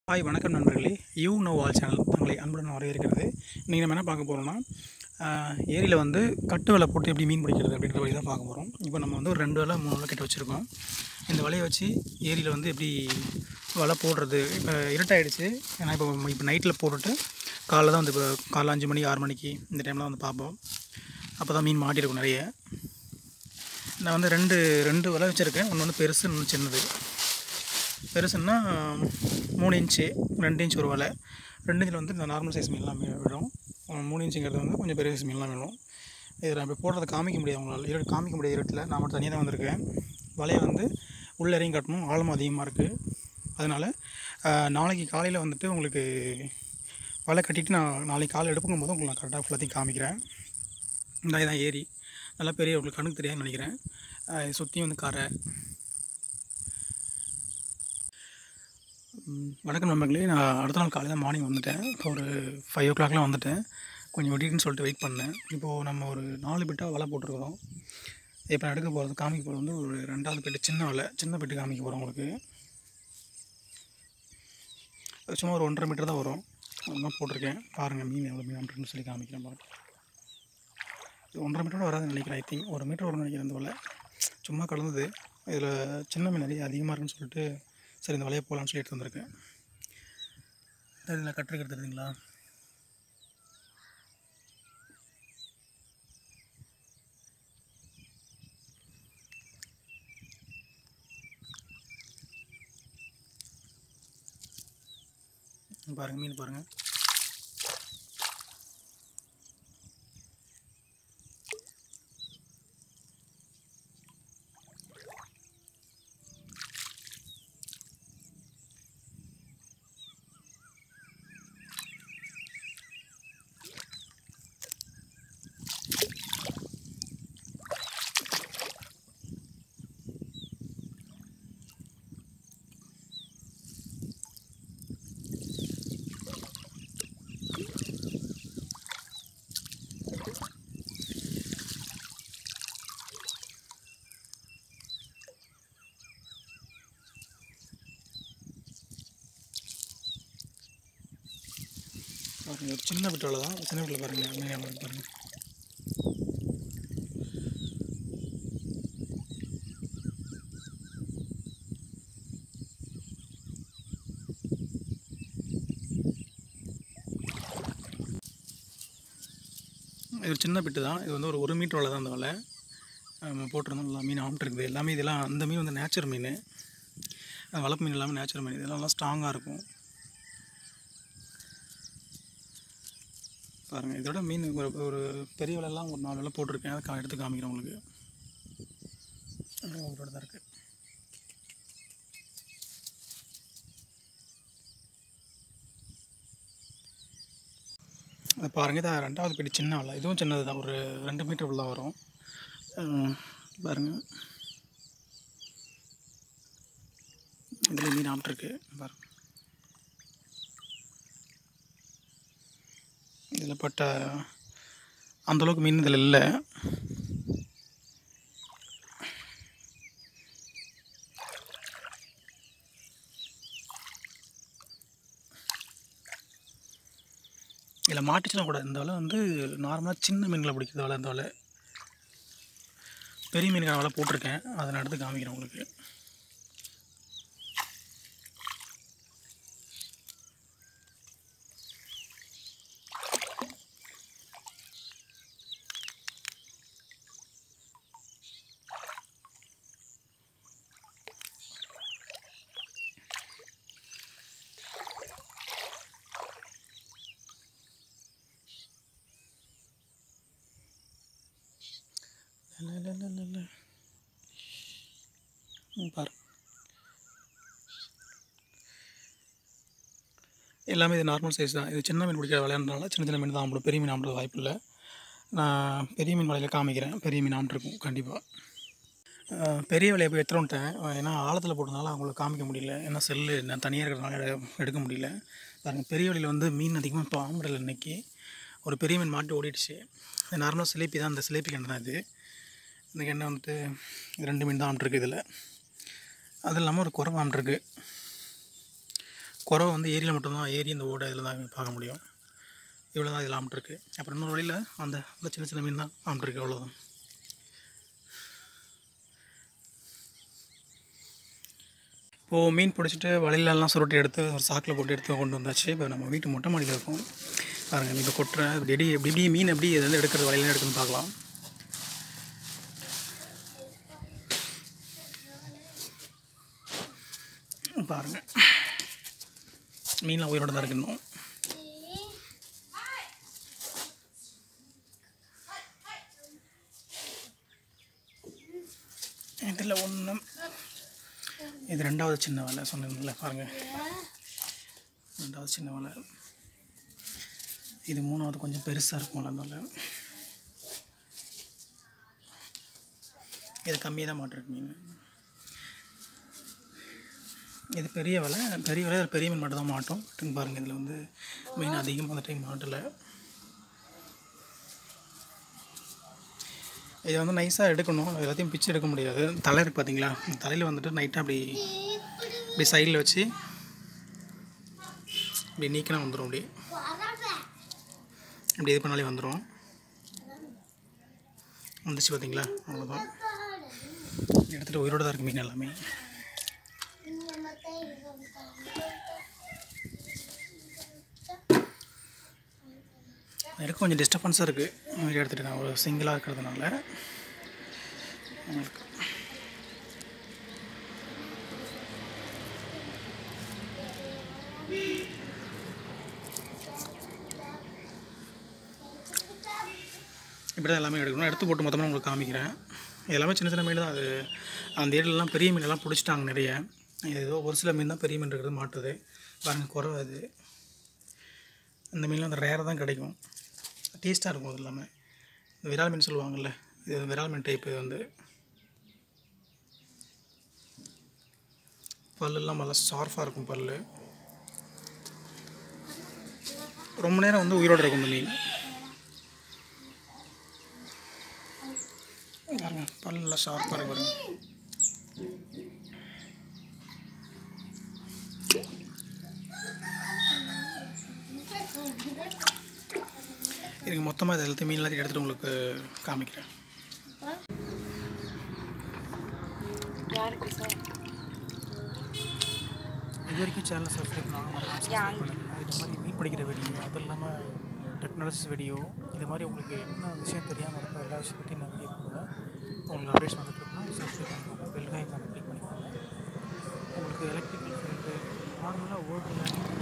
Hi வணக்கம் நண்பர்களே you know wall channel தங்களை அன்புடன் வரவேற்கிறது இன்றைக்கி நம்ம என்ன பார்க்க போகிறோம்னா ஏரியில் வந்து கட்டு வலை போட்டு எப்படி மீன் பிடிக்கிறது அப்படின்ற வழி தான் பார்க்க போகிறோம் இப்போ நம்ம வந்து ஒரு ரெண்டு வலை மூணு வலை கிட்ட வச்சுருக்கோம் இந்த வலையை வச்சு ஏரியில் வந்து எப்படி வலை போடுறது இப்போ இருட்டாயிடுச்சு ஏன்னா இப்போ இப்போ நைட்டில் போட்டுட்டு காலைல தான் வந்து இப்போ காலைல அஞ்சு மணி ஆறு மணிக்கு இந்த டைமில் வந்து பார்ப்போம் அப்போ தான் மீன் மாட்டியிருக்கும் நிறைய நான் வந்து ரெண்டு ரெண்டு வலை வச்சுருக்கேன் ஒன்று வந்து பெருசு இன்னொன்று சின்னது பெருசுன்னா மூணு இன்ச்சு ரெண்டு இன்ச் ஒரு வலை ரெண்டு இன்ச்சில் வந்து இந்த நார்மல் சைஸ் மீன்லாம் மீ- விடும் அஹ் மூணு இன்ச்சுங்கிறது வந்து கொஞ்சம் பெரிய சைஸ் மீன்லாம் விடும் இதில் இப்போ போடுறத காமிக்க முடியாது அவங்களால இருட்டு காமிக்க முடியாது இருட்டில் நான் மட்டும் தனியாக தான் வந்திருக்கேன் வலையை வந்து உள்ள இறங்கி காட்டணும் ஆழம் அதிகமாக இருக்குது அதனால் அஹ், நாளைக்கு காலையில் வந்துட்டு உங்களுக்கு வலை கட்டிட்டு நான் நாளைக்கு காலை எடுக்கும் போது உங்களுக்கு நான் கரெக்டாக ஃபுல்லாத்தையும் காமிக்கிறேன் இந்த இதான் ஏரி நல்லா பெரிய உங்களுக்கு கணக்கு தெரியாதுன்னு நினைக்கிறேன் அஹ், சுற்றியும் வந்து கரை ம், வணக்கம் நண்பர்களே நான் அடுத்த நாள் காலையில் மார்னிங் வந்துட்டேன் இப்போ ஒரு ஃபைவ் ஓ கிளாக்லாம் வந்துட்டேன் கொஞ்சம் வெட்டிட்டுன்னு சொல்லிட்டு வெயிட் பண்ணேன் இப்போது நம்ம ஒரு நாலு பெட்டாக வலை போட்டிருக்கிறோம் இப்போ நான் எடுக்க போகிறது காமிக்க போகிறது வந்து ஒரு ரெண்டாவது பெட்டு சின்ன வலை சின்ன பெட்டு காமிக்க போகிறோம் உங்களுக்கு அது சும்மா ஒரு ஒன்றரை மீட்டர் தான் வரும் அதெல்லாம் போட்டிருக்கேன் பாருங்கள் மீன் எவ்வளோ மீன் அப்படின்னு சொல்லி காமிக்கிறேன் பாருங்க இது ஒன்றரை மீட்டரோட வராதுன்னு நினைக்கிறேன் ஐ திங்க் ஒரு மீட்டர் வரும்னு நினைக்கிறேன் இந்த வலை சும்மா கலந்தது இதில் சின்ன மீன் நிறைய அதிகமாக இருக்குன்னு சொல்லிட்டு சரி இந்த வலையை போகலான்னு சொல்லி எடுத்து வந்திருக்கேன் இதில் கட்டுருக்கு தெரியுதுங்களா பாருங்கள் மீன் பாருங்கள் பாருங்கள் ஒரு சின்ன விட்டால தான் சின்ன வீட்டில் பாருங்கள் மீன் எவ்வளோ இருக்கு பாருங்கள் இது ஒரு சின்ன பிட்டு தான் இது வந்து ஒரு ஒரு மீட்டர் வலை தான் அந்த வலை நம்ம போட்டிருந்தோம் நல்லா மீன் ஆம்ட்டு இருக்குது எல்லாமே இதெல்லாம் அந்த மீன் வந்து நேச்சர் மீன் அது வளர்ப்பு மீன் எல்லாமே நேச்சர் மீன் இதெல்லாம் நல்லா ஸ்ட்ராங்காக இருக்கும் பாருங்கள் இதோட மீன் ஒரு ஒரு பெரிய வலையெல்லாம் ஒரு நாலு வலை போட்டிருக்கேன் அதை கா- எடுத்து காமிக்கிறேன் உங்களுக்கு உங்களோட தான் இருக்குது அது பாருங்கள் இது ரெண்டாவது பெட்டி சின்ன வலை இதுவும் சின்னது தான் ஒரு ரெண்டு மீட்டர் உள்ள வரும் அஹ் பாருங்கள் இதில் மீன் ஆம்ட்டிருக்கு பாருங்க இதில் பட்ட அந்தளவுக்கு மீன் இதில் இல்லை இதில் மாட்டிச்சுனா கூட இந்த வலை வந்து நார்மலாக சின்ன மீன்களை பிடிக்கிறது வலை இந்த வலை பெரிய மீனுக்கான வலை போட்டிருக்கேன் அதை நான் எடுத்து காமிக்கிறேன் உங்களுக்கு இல்ல, இல்ல, இல்ல, இல்ல, இல்ல. ம், பாரு எல்லாமே இது நார்மல் சைஸ் தான் இது சின்ன மீன் பிடிக்கிற விளையாடுறதுனால சின்ன சின்ன மீன் தான் ஆம்பிடும் பெரிய மீன் ஆம்பிட வாய்ப்பு இல்லை நான் பெரிய மீன் வலையில் காமிக்கிறேன் பெரிய மீன் ஆம்பிட்டுருக்கும் கண்டிப்பாக பெரிய வலையை போய் எடுத்துட்டேன் ஏன்னா ஆழத்தில் போட்டதுனால அவங்களுக்கு காமிக்க முடியல ஏன்னா செல்லு நான் தனியாக இருக்கிறதுனால எடு- எடுக்க முடியல பாருங்கள் பெரிய வலையில் வந்து மீன் அதிகமாக இப்போ ஆம்பிடல இன்னைக்கு ஒரு பெரிய மீன் மாட்டி ஓடிடுச்சு இது நார்மலாக சிலேப்பி தான் அந்த சிலேப்பி கண்டு தான் இது இந்த கெண்டை வந்துட்டு ரெண்டு மீன் தான் ஆம்பிட்டுருக்கு இதில் அது இல்லாமல் ஒரு குறவான் இருக்குது குறவை வந்து ஏரியில் மட்டும்தான் ஏரி இந்த ஓடை இதில் தான் பார்க்க முடியும் இவ்வளோ தான் இதில் ஆம்பிட்டுருக்கு அப்புறம் இன்னொரு வழியில் அந்த அந்த சின்ன சின்ன மீன் தான் ஆம்பிட்டுருக்கு அவ்வளோதான் இப்போது மீன் பிடிச்சிட்டு வலையிலலாம் சுருட்டி எடுத்து ஒரு சாக்கில் போட்டு எடுத்து கொண்டு வந்தாச்சு இப்போ நம்ம வீட்டு மொட்டை மாடியில் இருக்கோம் பாருங்கள் இப்போ கொட்டுற இப்படி எப்படி எப்படி எப்படி மீன் எப்படி எதுலேருந்து எடுக்கிறது வலையில எடுக்குன்னு பார்க்கலாம் பாருங்கள் மீன்லாம் உயிரோட தான் இருக்கு இன்னும் இதில் ஒன்று இது ரெண்டாவது சின்ன வலை சொன்னீங்கல்ல பாருங்கள் ரெண்டாவது சின்ன வலை இது மூணாவது கொஞ்சம் பெருசாக இருக்கும் அதனால இது கம்மியாக தான் மாட்டிருக்கு மீன் இது பெரிய வலை பெரிய வலை அதில் பெரிய மீன் மட்டும் தான் மாட்டோம் பட்டுன்னு பாருங்கள் இதில் வந்து மீன் அதிகமாக அந்த டைம் மாட்டலை இதை வந்து நைஸாக எடுக்கணும் எல்லாத்தையும் பிச்சு எடுக்க முடியாது தலை இருக்குது பார்த்தீங்களா தலையில் வந்துட்டு நைட்டாக அப்படி இப்படி சைடில் வச்சு இப்படி நீக்கினா வந்துடும் அப்படி இப்படி இது பண்ணாலே வந்துடும் வந்துச்சு பார்த்தீங்களா அவ்வளோதான் எடுத்துகிட்டு உயிரோடு தான் இருக்குது மீன் எல்லாமே எனக்கு கொஞ்சம் டிஸ்டர்பன்ஸாக இருக்குது வீடியோ எடுத்துகிட்டு நான் ஒரு சிங்கிளாக இருக்கிறதுனால உங்களுக்கு இப்படி தான் எல்லாமே எடுக்கணும் எடுத்து போட்டு மொத்தமாக உங்களுக்கு காமிக்கிறேன் எல்லாமே சின்ன சின்ன மீன் தான் அது அந்த ஏரியாலலாம் பெரிய மீனெல்லாம் பிடிச்சிட்டாங்க நிறைய இது ஏதோ ஒரு சில மீன் தான் பெரிய மீன் இருக்கிறது மாட்டுது பாருங்கள் குறவை அது இந்த மீன்லாம் அந்த ரேராக தான் கிடைக்கும் டேஸ்ட்டாக இருக்கும் அது எல்லாமே இந்த விரால் மீன் சொல்லுவாங்கள்ல இது விரால் மீன் டைப் இது வந்து பல்லெல்லாம் நல்லா ஷார்ப்பாக இருக்கும் பல் ரொம்ப நேரம் வந்து உயிரோடு இருக்கும் இந்த மீன் பாருங்க பல் நல்லா ஷார்ப்பாக இருக்கு பாருங்க இதுக்கு மொத்தமாக இது எல்லாத்தையும் மீன் எல்லாத்தையும் எடுத்துகிட்டு உங்களுக்கு காமிக்கிறேன் யாருக்கு சார் இது வரைக்கும் சேனல் சப்ஸ்கிரைப் பண்ணாமல் இது மாதிரி மீன் பிடிக்கிற வீடியோ அது இல்லாமல் டெக்னாலஜிஸ் வீடியோ இது மாதிரி உங்களுக்கு என்ன விஷயம் தெரியாமல் இருக்கோ எல்லா விஷயத்தையும் நான் வீடியோ போடுவேன் உங்களுக்கு அப்டேட்ஸ் வந்துட்டு இருக்குன்னா சப்ஸ்கிரைப் பண்ணிக்கோங்க பெல் ஐக்கான கிளிக் பண்ணிக்கோங்க உங்களுக்கு எலக்ட்ரிக்கல் ஃபீல்டு நார்மலாக ஓட்டு